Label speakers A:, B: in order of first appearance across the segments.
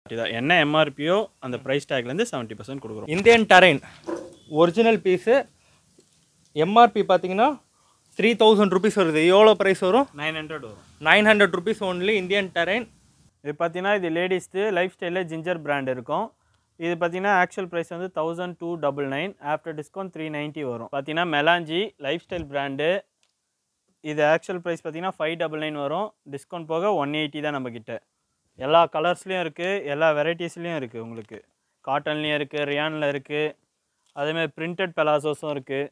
A: இதான் என்ன எம்ஆர்பியோ அந்த ப்ரைஸ் டேக்லேருந்து செவன்ட்டி பர்சன்ட் கொடுக்குறோம்
B: Indian Terrain original piece MRP பார்த்தீங்கன்னா த்ரீ தௌசண்ட் ருபீஸ் வருது எவ்வளோ ப்ரைஸ் வரும்
A: நைன் ஹண்ட்ரட் வரும்
B: nine hundred rupees only Indian Terrain
A: இது பார்த்தீங்கன்னா இது லேடிஸ்து லைஃப் ஸ்டைலில் ஜிஞ்சர் பிராண்ட் இருக்கும் இது பார்த்தீங்கன்னா ஆக்சுவல் ப்ரைஸ் வந்து thousand two double nine after discount three ninety வரும் பார்த்தீங்கன்னா மெலாஞ்சி லைஃப் ஸ்டைல் பிராண்டு இது ஆக்சுவல் ப்ரைஸ் பார்த்தீங்கன்னா ஃபைவ் டபுள் நைன் வரும் டிஸ்கவுண்ட் போக ஒன் எயிட்டி தான் நம்மக்கிட்ட எல்லா கலர்ஸ்லேயும் இருக்குது எல்லா வெரைட்டிஸ்லேயும் இருக்குது உங்களுக்கு காட்டன்லேயும் இருக்குது ரியானில் இருக்குது அதேமாதிரி பிரிண்டட் பெலாசோஸும் இருக்குது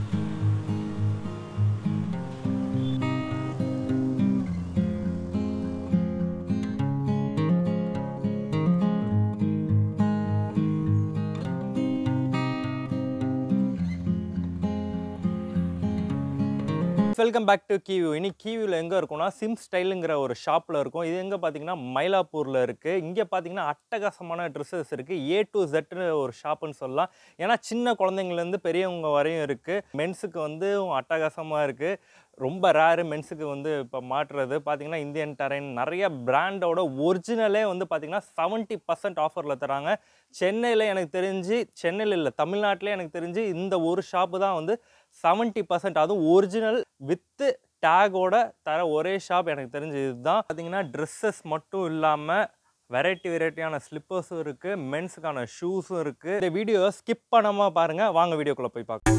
B: வெல்கம் பேக் டு கீவியூ இனி கீவியூவில் எங்கே இருக்கும்னா சிம் ஸ்டைலுங்கிற ஒரு ஷாப்பில் இருக்கும் இது எங்கே பார்த்தீங்கன்னா மயிலாப்பூரில் இருக்குது இங்கே பார்த்தீங்கன்னா அட்டகாசமான ட்ரெஸ்ஸஸ் இருக்குது ஏ டு ஜெட்னு ஒரு ஷாப்புன்னு சொல்லலாம் ஏன்னா சின்ன குழந்தைங்கலேருந்து பெரியவங்க வரையும் இருக்குது மென்ஸுக்கு வந்து அட்டகாசமாக இருக்குது ரொம்ப ரேரு மென்ஸுக்கு வந்து இப்போ மாட்டுறது பார்த்தீங்கன்னா இந்தியன் டரைன் நிறைய பிராண்டோட ஒரிஜினலே வந்து பார்த்தீங்கன்னா செவன்ட்டி பர்சன்ட் ஆஃபரில் தராங்க சென்னையில் எனக்கு தெரிஞ்சு சென்னையில் இல்லை தமிழ்நாட்டிலே எனக்கு தெரிஞ்சு இந்த ஒரு ஷாப்பு தான் வந்து செவன்ட்டி பர்சன்ட் அதுவும் ஒரிஜினல் வித்து டேகோட தர ஒரே ஷாப் எனக்கு தெரிஞ்சு இதுதான் பார்த்தீங்கன்னா ட்ரெஸ்ஸஸ் மட்டும் இல்லாமல் வெரைட்டி வெரைட்டியான ஸ்லிப்பர்ஸும் இருக்குது மென்ஸுக்கான ஷூஸும் இருக்குது இந்த வீடியோ ஸ்கிப் பண்ணாமல் பாருங்கள் வாங்க வீடியோக்குள்ளே போய் பார்க்கலாம்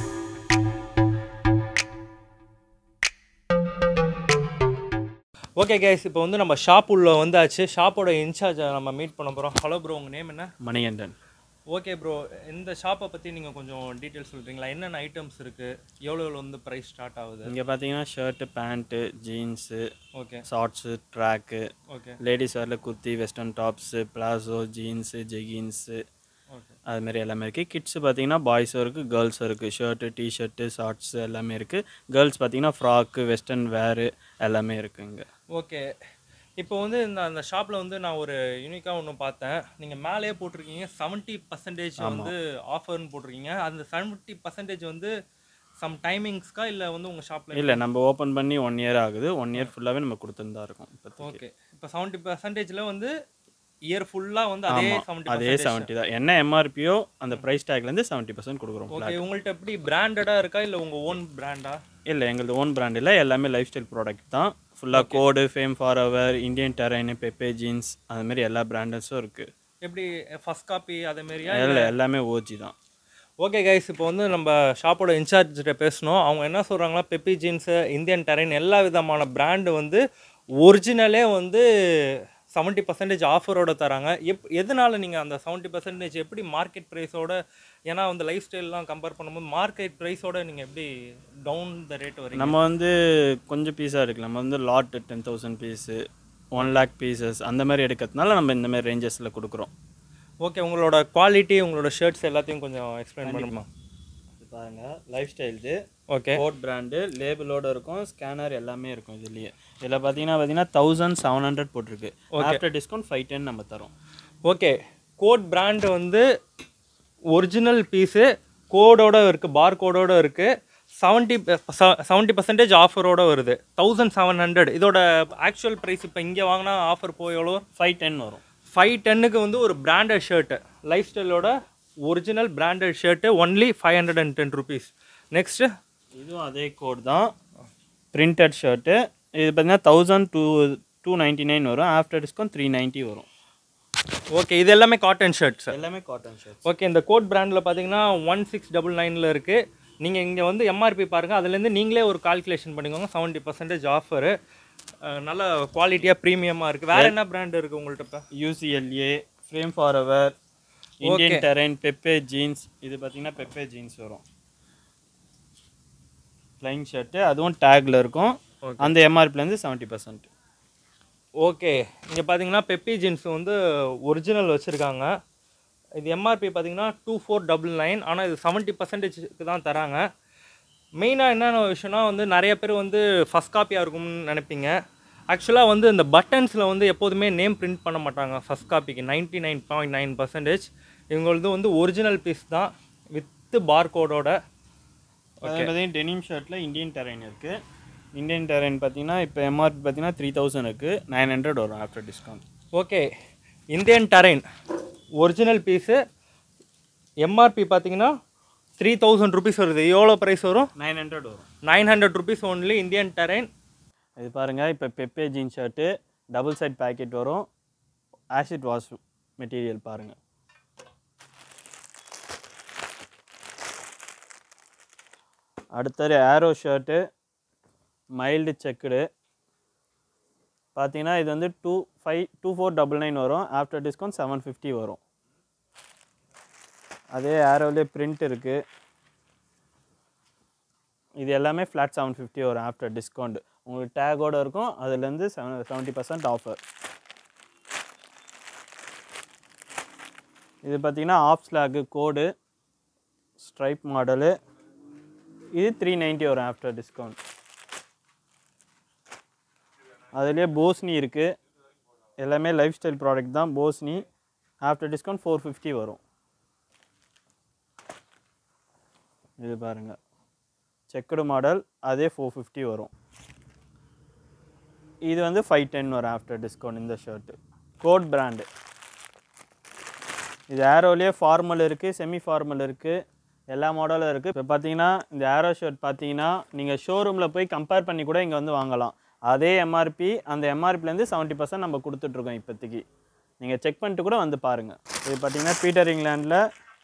B: ஓகே கைஸ் இப்போ வந்து நம்ம ஷாப் உள்ள வந்தாச்சு ஷாப்போட இன்சார்ஜை நம்ம மீட் பண்ண போகிறோம் ஹலோ ப்ரோ உங்கள் நேம் என்ன
A: மணிகண்டன்
B: ஓகே ப்ரோ இந்த ஷாப்பை பற்றி நீங்கள் கொஞ்சம் டீட்டெயில்ஸ் சொல்கிறீங்களா என்னென்ன ஐட்டம்ஸ் இருக்குது எவ்வளோ எவ்வளோ வந்து ப்ரைஸ் ஸ்டார்ட் ஆகுது
A: இங்கே பார்த்தீங்கன்னா shirt pant jeans
B: okay
A: shorts track
B: okay
A: ladies வேரில் kurti western tops palazzo jeans jeggings
B: okay
A: அதுமாரி எல்லாமே இருக்குது கிட்ஸு பார்த்தீங்கன்னா பாய்ஸும் இருக்குது கேர்ள்ஸும் இருக்குது ஷர்ட்டு டிஷர்ட்டு ஷார்ட்ஸு எல்லாமே இருக்குது கேர்ள்ஸ் பார்த்தீங்கன்னா ஃப்ராக்கு வெஸ்டர்ன் வேரு எல்லாமே இருக்குங்க
B: ஓகே இப்போ வந்து இந்த அந்த ஷாப்பில் வந்து நான் ஒரு யூனிக்காக ஒன்று பார்த்தேன் நீங்கள் மேலேயே போட்டிருக்கீங்க செவன்ட்டி பர்சன்டேஜ் வந்து ஆஃபர்னு போட்டிருக்கீங்க அந்த செவன்ட்டி பர்சன்டேஜ் வந்து சம் டைமிங்ஸ்க்கா இல்லை வந்து உங்கள் ஷாப்பில்
A: இல்லை நம்ம ஓப்பன் பண்ணி ஒன் இயர் ஆகுது ஒன் இயர் ஃபுல்லாகவே நம்ம கொடுத்துருந்தா இருக்கோம் இப்போதைக்கு
B: ஓகே இப்போ செவன்ட்டி பர்சன்டேஜில் வந்து இயர் ஃபுல்லாக வந்து அதே செவன்ட்டி
A: அதே செவன்ட்டி தான் என்ன எம்ஆர்பியோ அந்த ப்ரைஸ் டேக்லேருந்து செவன்ட்டி பர்சன்ட் கொடுக்குறோம்
B: ஓகே உங்கள்கிட்ட எப்படி பிராண்டடாக இருக்கா இல்லை உங்கள் ஓன் பிராண்டா
A: இல்லை எங்களது ஓன் பிராண்ட் இல்லை எல்லாமே லைஃப் ஸ்டைல் ப்ராடக்ட் தான் ஃபுல்லாக Code fame for our Indian Terrain Pepe jeans அது மாதிரி எல்லா பிராண்டஸும் இருக்குது
B: எப்படி ஃபர்ஸ்ட் காப்பி அதே மாதிரியா
A: இல்லை எல்லாமே ஓஜி தான்
B: ஓகே கைஸ் இப்போ வந்து நம்ம ஷாப்போட இன்சார்ஜ்கிட்ட பேசணும் அவங்க என்ன சொல்கிறாங்களா பெப்பி ஜீன்ஸு இந்தியன் டெரைன் எல்லா விதமான பிராண்டு வந்து ஒரிஜினலே வந்து செவன்ட்டி பர்சன்டேஜ் ஆஃபரோட தராங்க எப் எதனால நீங்கள் அந்த செவன்ட்டி பர்சன்டேஜ் எப்படி மார்க்கெட் ப்ரைஸோட ஏன்னா வந்து லைஃப் ஸ்டைல்லாம் கம்பேர் பண்ணும்போது மார்க்கெட் ப்ரைஸோட நீங்கள் எப்படி டவுன் த ரேட் வரீங்க
A: நம்ம வந்து கொஞ்சம் பீஸாக எடுக்கலாம் நம்ம வந்து lot ten thousand piece one lakh pieces அந்த மாதிரி எடுக்கிறதுனால நம்ம இந்த மாதிரி ரேஞ்சஸில் கொடுக்குறோம்
B: ஓகே உங்களோட குவாலிட்டி உங்களோட ஷர்ட்ஸ் எல்லாத்தையும் கொஞ்சம் எக்ஸ்பிளைன் பண்ணுமா
A: பாருங்கள் லைஃப் ஸ்டைல்து
B: ஓகே
A: கோட் பிராண்டு லேபிளோட இருக்கும் ஸ்கேனர் எல்லாமே இருக்கும் இதுலேயே இதில் பார்த்தீங்கன்னா பார்த்தீங்கன்னா தௌசண்ட் செவன் ஹண்ட்ரட் போட்டிருக்கு ஆஃப்டர் டிஸ்கவுண்ட் ஃபைவ் டென் நம்ம தரோம்
B: ஓகே கோட் பிராண்ட் வந்து ஒரிஜினல் பீஸு கோடோட இருக்குது பார் கோடோட இருக்குது செவன்ட்டி செவன்ட்டி பர்சன்டேஜ் ஆஃபரோட வருது தௌசண்ட் செவன் ஹண்ட்ரட் இதோட ஆக்சுவல் ப்ரைஸ் இப்போ இங்கே வாங்கினா ஆஃபர் போய் எவ்வளோ
A: ஃபைவ் டென் வரும்
B: ஃபைவ் டென்னுக்கு வந்து ஒரு பிராண்டட் ஷர்ட்டு லைஃப் ஸ்டைலோட original branded shirt only five hundred and ten rupees next
A: இதுவும் அதே கோட் தான் பிரிண்டட் ஷர்ட்டு இது பார்த்தீங்கன்னா thousand two two ninety nine வரும் ஆஃப்டர் டிஸ்கவுண்ட் த்ரீ நைன்ட்டி வரும்
B: ஓகே இது எல்லாமே காட்டன் ஷர்ட்ஸ்
A: எல்லாமே காட்டன் ஷர்ட்
B: ஓகே இந்த கோட் பிராண்டில் பார்த்தீங்கன்னா ஒன் சிக்ஸ் டபுள் நைனில் இருக்குது நீங்கள் இங்கே வந்து எம்ஆர்பி பாருங்கள் அதுலேருந்து நீங்களே ஒரு கால்குலேஷன் பண்ணிக்கோங்க செவன்ட்டி பர்சன்டேஜ் ஆஃபரு நல்ல குவாலிட்டியாக ப்ரீமியமாக இருக்குது வேறு என்ன பிராண்ட் இருக்குது உங்கள்கிட்ட இப்போ
A: UCLA frame for our Indian Terrain Pepe Jeans இது பார்த்தீங்கன்னா பெப்பே ஜீன்ஸ் வரும் ஃப்ளைங் ஷர்ட்டு அதுவும் டேக்கில் இருக்கும் அந்த எம்ஆர்பிலேருந்து செவன்ட்டி பர்சன்ட்
B: ஓகே இங்கே பார்த்தீங்கன்னா பெப்பி ஜீன்ஸ் வந்து ஒரிஜினல் வச்சுருக்காங்க இது எம்ஆர்பி பார்த்தீங்கன்னா டூ ஃபோர் டபுள் நைன் ஆனால் இது செவன்ட்டி பர்சன்டேஜ்க்கு தான் தராங்க மெயினாக என்னென்ன விஷயம்னா வந்து நிறைய பேர் வந்து ஃபஸ்ட் காப்பியாக இருக்கும்னு நினைப்பீங்க ஆக்சுவலாக வந்து இந்த பட்டன்ஸில் வந்து எப்போதுமே நேம் பிரிண்ட் பண்ண மாட்டாங்க ஃபஸ்ட் காப்பிக்கு ninety nine point nine percentage இவங்களது வந்து ஒரிஜினல் பீஸ் தான் வித்து பார்கோடோட
A: அதே பார்த்தீங்கன்னா டெனிம் ஷர்ட்டில் இந்தியன் டெரைன் இருக்குது இந்தியன் டெரைன் பார்த்தீங்கன்னா இப்போ எம்ஆர்பி பார்த்தீங்கன்னா த்ரீ தௌசண்ட் இருக்குது நைன் ஹண்ட்ரட் வரும் after discount
B: okay Indian Terrain original piece MRP பார்த்தீங்கன்னா த்ரீ தௌசண்ட் ருபீஸ் வருது எவ்வளோ ப்ரைஸ் வரும்
A: நைன் ஹண்ட்ரட் வரும்
B: nine hundred rupees only Indian Terrain
A: இது பாருங்கள் இப்போ Pepe jean shirt double side packet வரும் ஆசிட் வாஷ் மெட்டீரியல் பாருங்கள் அடுத்தது ஏரோ ஷர்ட்டு மைல்டு செக்குடு பார்த்தீங்கன்னா இது வந்து two five two four double nine வரும் ஆஃப்டர் டிஸ்கவுண்ட் செவன் ஃபிஃப்டி வரும் அதே ஏரோலேயே பிரிண்ட் இருக்குது இது எல்லாமே ஃப்ளாட் செவன் ஃபிஃப்டி வரும் ஆஃப்டர் டிஸ்கவுண்ட் உங்களுக்கு டேகோடு இருக்கும் அதுலேருந்து செவன் செவன்ட்டி பர்சன்ட் ஆஃபர் இது பார்த்தீங்கன்னா off slack Code stripe model இது த்ரீ நைன்ட்டி வரும் ஆஃப்டர் டிஸ்கவுண்ட் அதுலேயே போஸ்னி இருக்குது எல்லாமே லைஃப் ஸ்டைல் ப்ராடக்ட் தான் Bossini after discount four fifty வரும் இது பாருங்கள் செக்குடு மாடல் அதே ஃபோர் ஃபிஃப்டி வரும் இது வந்து ஃபைவ் டென் வரும் ஆஃப்டர் டிஸ்கவுண்ட் இந்த ஷர்ட்டு கோட் பிராண்டு இது ஏரோலேயே ஃபார்மல் இருக்குது செமி ஃபார்மல் இருக்குது எல்லா மாடலும் இருக்குது இப்போ பார்த்தீங்கன்னா இந்த ஏரோ ஷர்ட் பார்த்தீங்கன்னா நீங்கள் ஷோரூமில் போய் கம்பேர் பண்ணி கூட இங்கே வந்து வாங்கலாம் அதே எம்ஆர்பி அந்த எம்ஆர்பிலேருந்து செவன்ட்டி பர்சன்ட் நம்ம கொடுத்துட்ருக்கோம் இப்போதைக்கு நீங்கள் செக் பண்ணிட்டு கூட வந்து பாருங்கள் இது பார்த்தீங்கன்னா பீட்டர் இங்கிலாண்டில்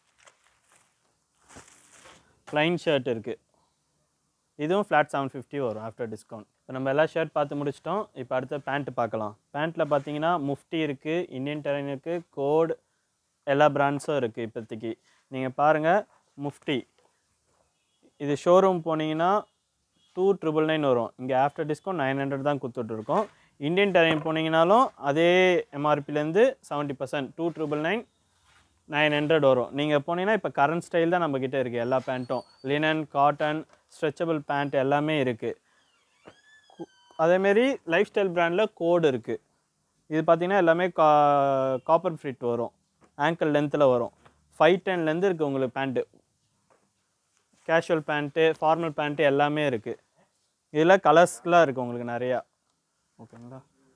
A: ப்ளைன் ஷர்ட் இருக்குது இதுவும் ஃப்ளாட் செவன் ஃபிஃப்டி வரும் ஆஃப்டர் டிஸ்கவுண்ட் இப்போ நம்ம எல்லா ஷர்ட் பார்த்து முடிச்சிட்டோம் இப்போ அடுத்த பேண்ட் பார்க்கலாம் பேண்ட்டில் பார்த்தீங்கன்னா முஃப்டி இருக்குது இந்தியன் டெரைன் இருக்குது கோட் எல்லா பிராண்ட்ஸும் இருக்குது இப்போதைக்கு நீங்கள் பாருங்கள் முஃப்டி இது ஷோரூம் போனீங்கன்னா டூ ட்ரிபிள் நைன் வரும் இங்கே ஆஃப்டர் டிஸ்கவுண்ட் நைன் ஹண்ட்ரட் தான் கொடுத்துட்ருக்கோம் இந்தியன் டெரைன் போனீங்கனாலும் அதே எம்ஆர்பிலேருந்து seventy percent two triple nine nine hundred வரும் நீங்கள் போனீங்கன்னா இப்போ கரண்ட் ஸ்டைல் தான் நம்மக்கிட்ட இருக்குது எல்லா பேண்ட்டும் லினன் காட்டன் ஸ்ட்ரெச்சபிள் பேண்ட் எல்லாமே இருக்குது அதேமாரி லைஃப் ஸ்டைல் பிராண்டில் கோடு இருக்குது இது பார்த்தீங்கன்னா எல்லாமே கா காப்பர் ஃபிட் வரும் ஆங்கிள் லென்த்தில் வரும் ஃபைவ் டென்லேருந்து இருக்குது உங்களுக்கு pant casual pant formal pant எல்லாமே இருக்குது இதில் கலர்ஸ்லாம் இருக்குது உங்களுக்கு நிறையா ஓகேங்களா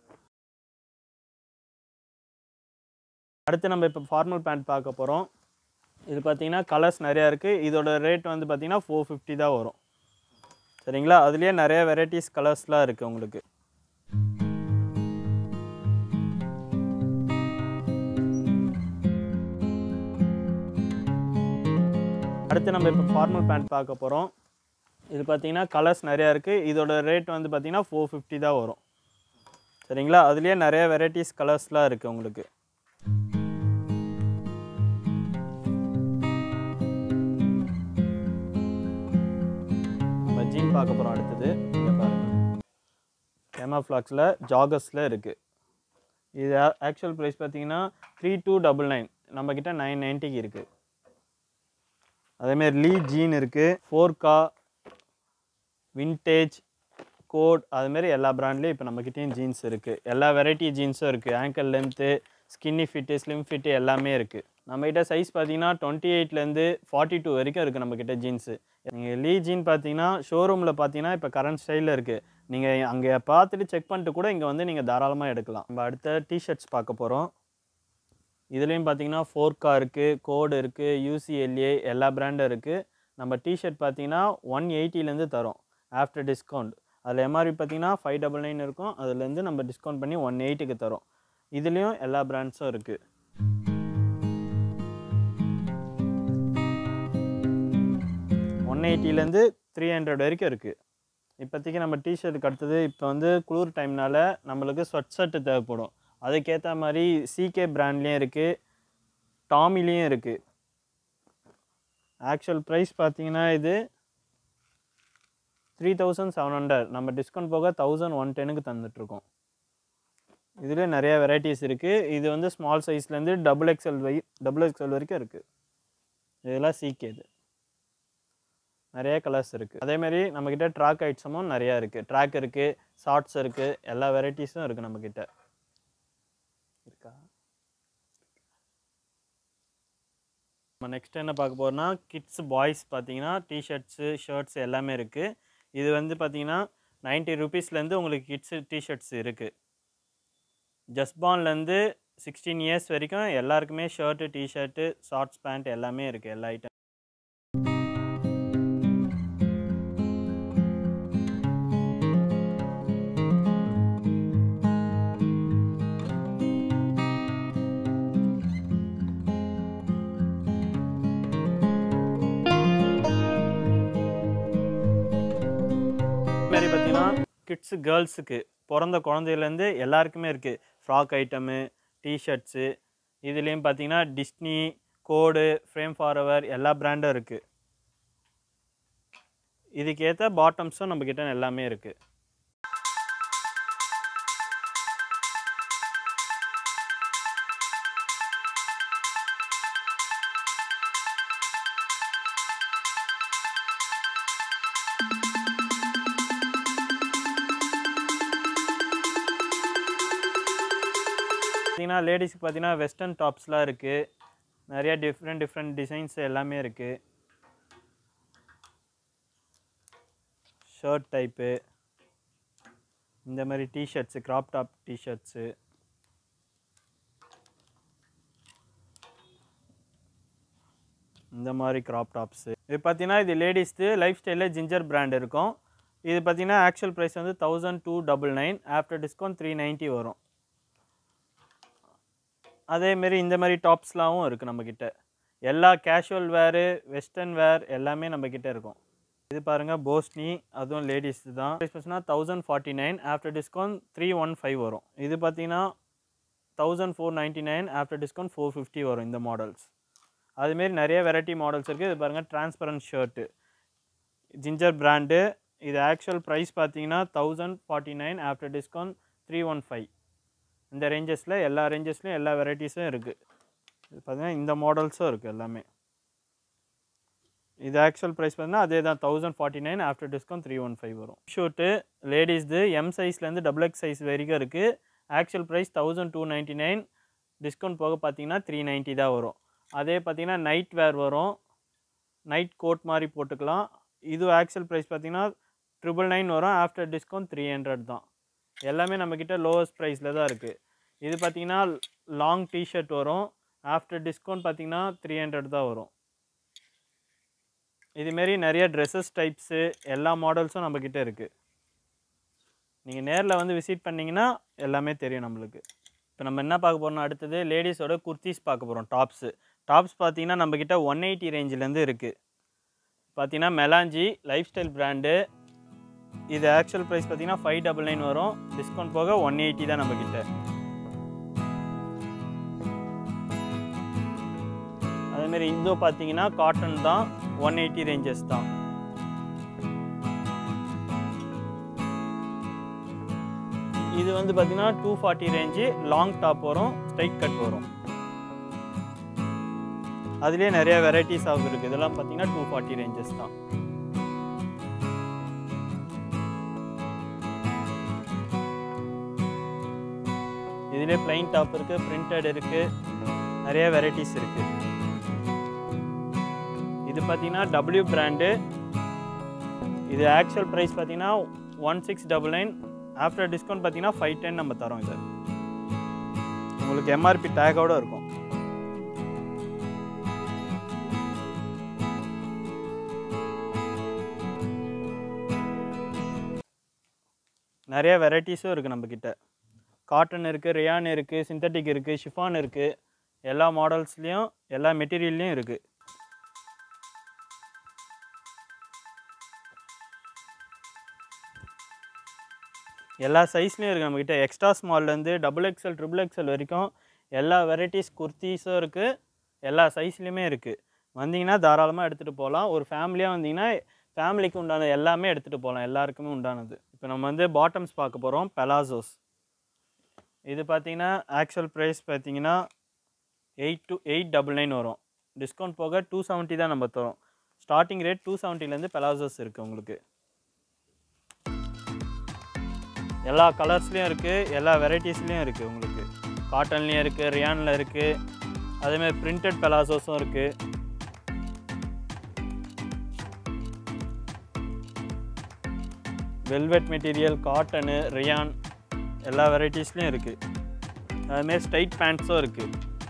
A: அடுத்து நம்ம இப்போ ஃபார்மல் பேண்ட் பார்க்க போகிறோம் இது பார்த்தீங்கன்னா கலர்ஸ் நிறையா இருக்குது இதோட ரேட் வந்து பார்த்தீங்கன்னா ஃபோர் ஃபிஃப்டி தான் வரும் சரிங்களா அதுலேயே நிறைய வெரைட்டிஸ் கலர்ஸ்லாம் இருக்குது உங்களுக்கு அடுத்து நம்ம இப்போ ஃபார்மல் பேண்ட் பார்க்க போகிறோம் இது பார்த்தீங்கன்னா கலர்ஸ் நிறையா இருக்குது இதோட ரேட் வந்து பார்த்தீங்கன்னா ஃபோர் ஃபிஃப்டி தான் வரும் சரிங்களா அதுலேயே நிறைய வெரைட்டிஸ் கலர்ஸ்லாம் இருக்குது உங்களுக்கு நம்ம ஜீன் பார்க்க போகிறோம் அடுத்தது இங்கே பாருங்கள் எம்எஃப்ளாக்ஸில் ஜாகர்ஸில் இருக்குது இது ஆக்சுவல் ப்ரைஸ் பார்த்தீங்கன்னா த்ரீ டூ டபுள் நைன் நம்மக்கிட்ட நைன் நைன்ட்டிக்கு இருக்குது அதேமாரி லீ ஜீன் இருக்குது ஃபோர்கா வின்டேஜ் கோட் அதுமாரி எல்லா பிராண்ட்லேயும் இப்போ நம்மக்கிட்டேயும் ஜீன்ஸ் இருக்குது எல்லா வெரைட்டி ஜீன்ஸும் இருக்குது ankle length skinny fit slim fit எல்லாமே இருக்குது நம்மக்கிட்ட சைஸ் பார்த்தீங்கன்னா டுவெண்ட்டி எயிட்லேருந்து ஃபார்ட்டி டூ வரைக்கும் இருக்குது நம்மக்கிட்ட ஜீன்ஸு நீங்கள் லீ ஜீன் பார்த்தீங்கன்னா ஷோரூமில் பார்த்தீங்கன்னா இப்போ கரண்ட் ஸ்டைலில் இருக்குது நீங்கள் அங்கே பார்த்துட்டு செக் பண்ணிட்டு கூட இங்கே வந்து நீங்கள் தாராளமாக எடுக்கலாம் நம்ம அடுத்த டிஷர்ட்ஸ் பார்க்க போகிறோம் இதுலேயும் பார்த்தீங்கன்னா ஃபோர்கா இருக்குது கோடு இருக்குது யூசிஎல்ஏ எல்லா பிராண்டும் இருக்குது நம்ம டிஷர்ட் பார்த்தீங்கன்னா ஒன் எயிட்டிலேருந்து தரோம் ஆஃப்டர் டிஸ்கவுண்ட் அதில் எம்ஆர்பி பார்த்தீங்கன்னா ஃபைவ் டபுள் நைன் இருக்கும் அதுலேருந்து நம்ம டிஸ்கவுண்ட் பண்ணி ஒன் எயிட்டுக்கு தரோம் இதுலேயும் எல்லா பிராண்ட்ஸும் இருக்குது ஒன் எயிட்டிலேருந்து த்ரீ ஹண்ட்ரட் வரைக்கும் இருக்குது இப்போதைக்கு நம்ம டிஷர்ட்டுக்கு அடுத்தது இப்போ வந்து குளிர் டைம்னால நம்மளுக்கு ஸ்வெட் ஷர்ட்டு தேவைப்படும் அதுக்கேற்ற மாதிரி சிகே பிராண்ட்லேயும் இருக்குது டாமிலையும் இருக்குது ஆக்சுவல் ப்ரைஸ் பார்த்தீங்கன்னா இது த்ரீ தௌசண்ட் செவன் ஹண்ட்ரட் நம்ம டிஸ்கவுண்ட் போக தௌசண்ட் ஒன் டெனுக்கு தந்துட்டுருக்கோம் இதில் நிறைய வெரைட்டிஸ் இருக்குது இது வந்து ஸ்மால் சைஸ்லேருந்து டபுள் எக்ஸ்எல் வை டபுள் எக்ஸ்எல் வரைக்கும் இருக்குது இதெல்லாம் சிகே இது நிறைய கலர்ஸ் இருக்குது அதேமாரி நம்மக்கிட்ட ட்ராக் ஐட்டமும் நிறையா இருக்குது ட்ராக் இருக்குது ஷார்ட்ஸ் இருக்குது எல்லா வெரைட்டிஸும் இருக்குது நம்மக்கிட்ட இருக்கா நம்ம நெக்ஸ்ட் என்ன பார்க்க போகிறோம்னா கிட்ஸ் பாய்ஸ் பார்த்தீங்கன்னா டிஷர்ட்ஸு ஷர்ட்ஸ் எல்லாமே இருக்குது இது வந்து பார்த்தீங்கன்னா நைன்ட்டி ருபீஸ்லேருந்து உங்களுக்கு கிட்ஸு டிஷர்ட்ஸ் இருக்குது ஜஸ்பான்லேருந்து சிக்ஸ்டீன் இயர்ஸ் வரைக்கும் எல்லாருக்குமே ஷர்ட்டு டிஷர்ட்டு ஷார்ட்ஸ் பேண்ட் எல்லாமே இருக்குது எல்லா ஐட்டம் மாதிரி பார்த்தீங்கன்னா கிட்ஸு கேர்ள்ஸுக்கு பிறந்த குழந்தையிலேருந்து எல்லாருக்குமே இருக்குது ஃப்ராக் ஐட்டமு டிஷர்ட்ஸு இதுலேயும் பார்த்தீங்கன்னா டிஸ்னி கோடு ஃப்ரேம் ஃபார்வர் எல்லா பிராண்டும் இருக்குது இதுக்கேற்ற பாட்டம்ஸும் நம்மக்கிட்ட எல்லாமே இருக்குது பார்த்தீங்கன்னா லேடிஸ்க்கு பார்த்தீங்கன்னா வெஸ்டர்ன் டாப்ஸ்லாம் இருக்குது நிறைய டிஃப்ரெண்ட் டிஃப்ரெண்ட் டிசைன்ஸ் எல்லாமே இருக்குது ஷர்ட் டைப்பு இந்த மாதிரி டிஷர்ட்ஸு கிராப் டாப் டிஷர்ட்ஸு இந்த மாதிரி கிராப் டாப்ஸு இது பார்த்தீங்கன்னா இது லேடிஸ்து லைஃப் ஸ்டைலில் ஜிஞ்சர் பிராண்ட் இருக்கும் இது பார்த்தீங்கன்னா ஆக்சுவல் ப்ரைஸ் வந்து thousand two double nine after discount three ninety வரும் அதேமாரி இந்த மாதிரி டாப்ஸ்லாவும் இருக்குது நம்மக்கிட்ட எல்லா கேஷுவல் வேரு வெஸ்டர்ன் வேர் எல்லாமே நம்மக்கிட்ட இருக்கும் இது பாருங்கள் போஸ்னி அதுவும் லேடிஸ் தான் பார்த்தீங்கன்னா thousand forty nine after discount three one five வரும் இது பார்த்தீங்கன்னா thousand four ninety nine after discount four fifty வரும் இந்த மாடல்ஸ் அதுமாரி நிறைய வெரைட்டி மாடல்ஸ் இருக்குது இது பாருங்கள் டிரான்ஸ்பரண்ட் ஷர்ட்டு ஜிஞ்சர் பிராண்டு இது ஆக்சுவல் ப்ரைஸ் பார்த்தீங்கன்னா thousand forty nine after discount three one five இந்த ரேஞ்சஸில் எல்லா ரேஞ்சஸ்லையும் எல்லா வெரைட்டிஸும் இருக்குது இது பார்த்தீங்கன்னா இந்த மாடல்ஸும் இருக்குது எல்லாமே இது ஆக்சுவல் ப்ரைஸ் பார்த்தீங்கன்னா அதே தான் thousand forty nine after discount three one five வரும் ஷூட்டு லேடிஸ்து எம் சைஸ்லேருந்து டபுள் எக்ஸ் சைஸ் வரைக்கும் இருக்குது actual price thousand two ninety nine discount போக பார்த்தீங்கன்னா த்ரீ நைன்ட்டி தான் வரும் அதே பார்த்தீங்கன்னா நைட் வேர் வரும் நைட் கோட் மாதிரி போட்டுக்கலாம் இது ஆக்சுவல் ப்ரைஸ் பார்த்தீங்கன்னா ட்ரிபிள் நைன் வரும் ஆஃப்டர் டிஸ்கவுண்ட் த்ரீ ஹண்ட்ரட் தான் எல்லாமே நம்மக்கிட்ட லோவஸ்ட் ப்ரைஸில் தான் இருக்குது இது பார்த்தீங்கன்னா லாங் டிஷர்ட் வரும் ஆஃப்டர் டிஸ்கவுண்ட் பார்த்தீங்கன்னா த்ரீ ஹண்ட்ரட் தான் வரும் இதுமாரி நிறைய ட்ரெஸ்ஸஸ் டைப்ஸு எல்லா மாடல்ஸும் நம்மக்கிட்ட இருக்குது நீங்கள் நேரில் வந்து விசிட் பண்ணிங்கன்னா எல்லாமே தெரியும் நம்மளுக்கு இப்போ நம்ம என்ன பார்க்க போகிறோம் அடுத்தது லேடிஸோட குர்த்திஸ் பார்க்க போகிறோம் டாப்ஸு டாப்ஸ் பார்த்தீங்கன்னா நம்மக்கிட்ட ஒன் எயிட்டி ரேஞ்சிலேருந்து இருக்குது பார்த்தீங்கன்னா மெலாஞ்சி லைஃப் ஸ்டைல் பிராண்டு இது ஆக்சுவல் ப்ரைஸ் பார்த்தீங்கன்னா ஃபைவ் டபுள் நைன் வரும் டிஸ்கவுண்ட் போக ஒன் எயிட்டி தான் நம்மக்கிட்ட அதேமாரி இந்தோ பார்த்தீங்கன்னா காட்டன் தான் ஒன் எயிட்டி ரேஞ்சஸ் தான் இது வந்து பார்த்தீங்கன்னா two forty range long top வரும் ஸ்ட்ரைட் கட் வரும் அதுலேயே நிறைய வெரைட்டிஸ் ஆஃப் இருக்குது இதெல்லாம் பார்த்தீங்கன்னா டூ ஃபார்ட்டி ரேஞ்சஸ் தான் இதுலேயே பிளைன் டாப் இருக்குது பிரிண்டட் இருக்குது நிறைய வெரைட்டிஸ் இருக்குது இது பார்த்தீங்கன்னா டபிள்யூ பிராண்டு இது ஆக்சுவல் ப்ரைஸ் பார்த்தீங்கன்னா one six double nine after discount பார்த்தீங்கன்னா ஃபைவ் டென் நம்ம தரோம் இது உங்களுக்கு எம்ஆர்பி டேகோட இருக்கும் நிறைய வெரைட்டிஸும் இருக்குது நம்மக்கிட்ட காட்டன் இருக்குது ரியான் இருக்குது சிந்தட்டிக் இருக்குது ஷிஃபான் இருக்குது எல்லா மாடல்ஸ்லேயும் எல்லா மெட்டீரியல்லையும் இருக்குது எல்லா சைஸ்லேயும் இருக்குது நம்மக்கிட்ட எக்ஸ்ட்ரா ஸ்மால்லேருந்து டபுள் எக்ஸ்எல் ட்ரிபிள் எக்ஸ்எல் வரைக்கும் எல்லா வெரைட்டிஸ் குர்த்திஸும் இருக்குது எல்லா சைஸ்லேயுமே இருக்குது வந்தீங்கன்னா தாராளமாக எடுத்துகிட்டு போகலாம் ஒரு ஃபேமிலியாக வந்தீங்கன்னா ஃபேமிலிக்கு உண்டான எல்லாமே எடுத்துகிட்டு போகலாம் எல்லாருக்குமே உண்டானது இப்போ நம்ம வந்து பாட்டம்ஸ் பார்க்க போகிறோம் பெலாசோஸ் இது பார்த்தீங்கன்னா ஆக்சுவல் ப்ரைஸ் பார்த்தீங்கன்னா eight two eight double nine வரும் டிஸ்கவுண்ட் போக டூ செவன்ட்டி தான் நம்ம தரோம் ஸ்டார்டிங் ரேட் டூ செவன்ட்டிலேருந்து பெலாசோஸ் இருக்குது உங்களுக்கு எல்லா கலர்ஸ்லேயும் இருக்குது எல்லா வெரைட்டிஸ்லேயும் இருக்குது உங்களுக்கு காட்டன்லேயும் இருக்குது ரியானில் இருக்குது அதேமாதிரி பிரிண்டட் பெலாசோஸும் இருக்குது வெல்வெட் மெட்டீரியல் காட்டனு ரியான் எல்லா வெரைட்டிஸ்லேயும் இருக்குது அதுமாரி ஸ்ட்ரைட் பேண்ட்ஸும் இருக்குது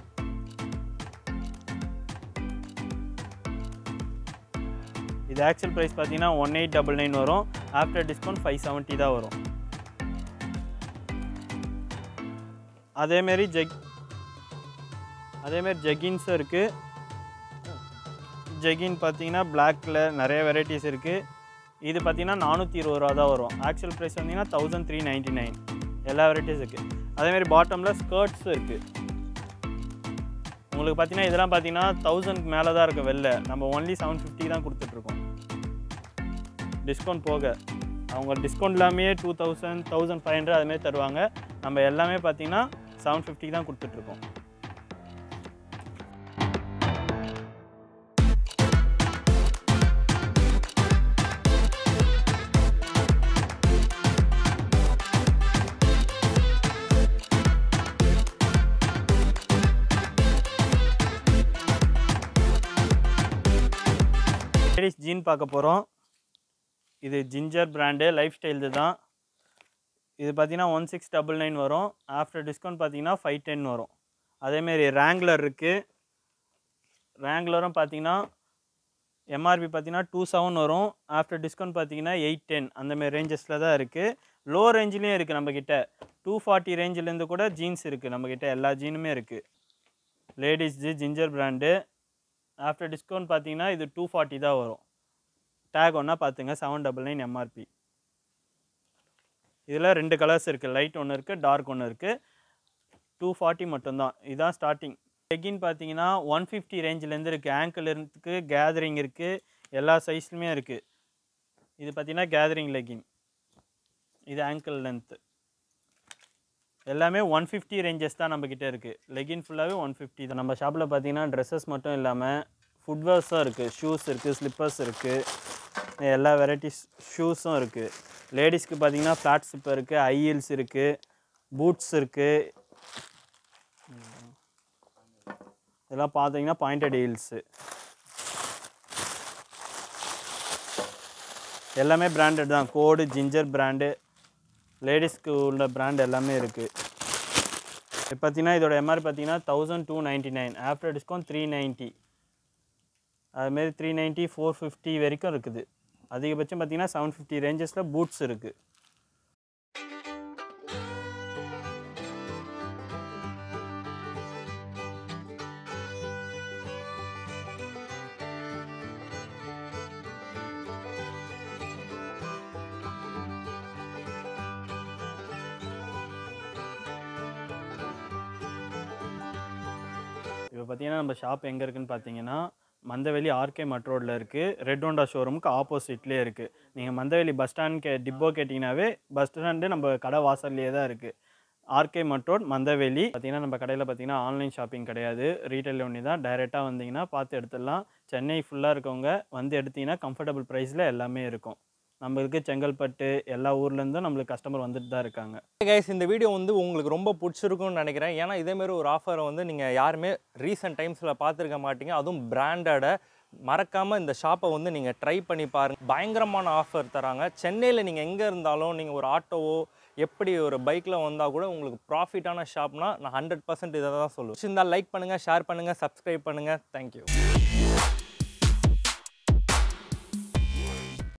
A: இது ஆக்சுவல் ப்ரைஸ் பார்த்தீங்கன்னா ஒன் எயிட் டபுள் நைன் வரும் ஆஃப்டர் டிஸ்கவுண்ட் ஃபைவ் செவன்ட்டி தான் வரும் அதேமாரி ஜெக் அதேமாரி ஜெகின்ஸும் இருக்குது ஜெகின் பார்த்தீங்கன்னா பிளாக்கில் நிறைய வெரைட்டிஸ் இருக்குது இது பார்த்தீங்கன்னா நானூற்றி இருபது ரூபா தான் வரும் ஆக்சுவல் ப்ரைஸ் வந்தீங்கன்னா தௌசண்ட் த்ரீ நைன்ட்டி நைன் எல்லா வெரைட்டிஸ் இருக்குது அதேமாரி பாட்டமில் ஸ்கர்ட்ஸும் இருக்குது உங்களுக்கு பார்த்தீங்கன்னா இதெல்லாம் பார்த்தீங்கன்னா தௌசண்ட் மேலே தான் இருக்கும் வெளில நம்ம ஒன்லி செவன் ஃபிஃப்டி தான் கொடுத்துட்ருக்கோம் டிஸ்கவுண்ட் போக அவங்க டிஸ்கவுண்ட் இல்லாமே two thousand thousand five hundred அதுமாரி தருவாங்க நம்ம எல்லாமே பார்த்தீங்கன்னா செவன் ஃபிஃப்டி தான் கொடுத்துட்ருக்கோம் லேடிஸ் ஜீன் பார்க்க போகிறோம் இது ஜிஞ்சர் பிராண்டு லைஃப் ஸ்டைல்து தான் இது பார்த்தீங்கன்னா ஒன் சிக்ஸ் டபுள் நைன் வரும் ஆஃப்டர் டிஸ்கவுண்ட் பார்த்தீங்கன்னா ஃபைவ் டென் வரும் அதேமாரி ரேங்க்லர் இருக்குது ரேங்க்லரும் பார்த்தீங்கன்னா எம்ஆர்பி பார்த்தீங்கன்னா டூ செவன் வரும் ஆஃப்டர் டிஸ்கவுண்ட் பார்த்தீங்கன்னா எயிட் டென் அந்தமாரி ரேஞ்சஸில் தான் இருக்குது லோ ரேஞ்சிலையும் இருக்குது நம்மக்கிட்ட டூ ஃபார்ட்டி ரேஞ்சிலேருந்து கூட ஜீன்ஸ் இருக்குது நம்மக்கிட்ட எல்லா ஜீனுமே இருக்குது ladies Ginger brand after discount பார்த்தீங்கன்னா இது டூ ஃபார்ட்டி தான் வரும் டேக் ஒன்றா பார்த்துங்க செவன் டபுள் நைன் எம்ஆர்பி இதில் ரெண்டு கலர்ஸ் இருக்குது லைட் ஒன்று இருக்குது டார்க் ஒன்று இருக்குது டூ ஃபார்ட்டி மட்டும்தான் இதுதான் ஸ்டார்டிங் லெகின் பார்த்தீங்கன்னா ஒன் ஃபிஃப்டி ரேஞ்சிலேருந்து இருக்குது ஆங்கிள் இருக்குது கேதரிங் இருக்குது எல்லா சைஸ்லையுமே இருக்குது இது பார்த்தீங்கன்னா கேதரிங் லெகின் இது ஆங்கிள் லென்த்து எல்லாமே ஒன் ஃபிஃப்டி ரேஞ்சஸ் தான் நம்மக்கிட்ட இருக்குது லெகின் ஃபுல்லாகவே ஒன் ஃபிஃப்டி தான் நம்ம ஷாப்பில் பார்த்தீங்கன்னா ட்ரெஸ்ஸஸ் மட்டும் இல்லாமல் ஃபுட்வேர்ஸும் இருக்குது ஷூஸ் இருக்குது ஸ்லிப்பர்ஸ் இருக்குது எல்லா வெரைட்டிஸ் ஷூஸும் இருக்குது லேடிஸ்க்கு பார்த்தீங்கன்னா ஃப்ளாட் ஸ்லிப்பர் இருக்குது ஹை ஹீல்ஸ் இருக்குது பூட்ஸ் இருக்குது இதெல்லாம் பார்த்தீங்கன்னா பாயிண்டட் ஹீல்ஸு எல்லாமே பிராண்டட் தான் கோடு ஜிஞ்சர் பிராண்டு லேடிஸ்க்கு உள்ள பிராண்ட் எல்லாமே இருக்குது இப்போ பார்த்தீங்கன்னா இதோட எம்ஆர் பார்த்தீங்கன்னா thousand two ninety nine after discount three ninety அதுமாரி த்ரீ நைன்ட்டி ஃபோர் ஃபிஃப்டி வரைக்கும் இருக்குது அதிகபட்சம் பார்த்தீங்கன்னா செவன் ஃபிஃப்டி ரேஞ்சஸில் பூட்ஸ் இருக்குது இப்போ பார்த்தீங்கன்னா நம்ம ஷாப் எங்கே இருக்குன்னு பார்த்தீங்கன்னா மந்தவெளி ஆர்கே மட் ரோட்டில் இருக்குது ரெட் ஹோண்டா ஷோரூமுக்கு ஆப்போசிட்லேயே இருக்குது நீங்கள் மந்தவெளி பஸ் ஸ்டாண்ட் கே டிப்போ கேட்டிங்கனாவே பஸ் ஸ்டாண்டு நம்ம கடை வாசல்லையே தான் இருக்குது ஆர்கே மட் ரோட் மந்தவெளி பார்த்தீங்கன்னா நம்ம கடையில் பார்த்தீங்கன்னா ஆன்லைன் ஷாப்பிங் கிடையாது ரீட்டைல் ஒன்றி தான் டைரெக்டாக வந்தீங்கன்னா பார்த்து எடுத்துடலாம் சென்னை ஃபுல்லாக இருக்கவங்க வந்து எடுத்தீங்கன்னா கம்ஃபர்டபுள் ப்ரைஸில் எல்லாமே இருக்கும் நம்மளுக்கு செங்கல்பட்டு எல்லா ஊர்லேருந்தும் நம்மளுக்கு கஸ்டமர் வந்துட்டு தான் இருக்காங்க
B: கைஸ் இந்த வீடியோ வந்து உங்களுக்கு ரொம்ப பிடிச்சிருக்கும்னு நினைக்கிறேன் ஏன்னா இதேமாரி ஒரு ஆஃபரை வந்து நீங்கள் யாருமே ரீசெண்ட் டைம்ஸில் பார்த்துருக்க மாட்டீங்க அதுவும் பிராண்டடை மறக்காமல் இந்த ஷாப்பை வந்து நீங்கள் ட்ரை பண்ணி பாருங்கள் பயங்கரமான ஆஃபர் தராங்க சென்னையில் நீங்கள் எங்கே இருந்தாலும் நீங்கள் ஒரு ஆட்டோவோ எப்படி ஒரு பைக்கில் வந்தால் கூட உங்களுக்கு ப்ராஃபிட்டான ஷாப்னா நான் ஹண்ட்ரட் பர்சன்ட் இதை தான் சொல்லுவேன் இருந்தால் லைக் பண்ணுங்கள் ஷேர் பண்ணுங்கள் சப்ஸ்கிரைப் பண்ணுங்கள் தேங்க்யூ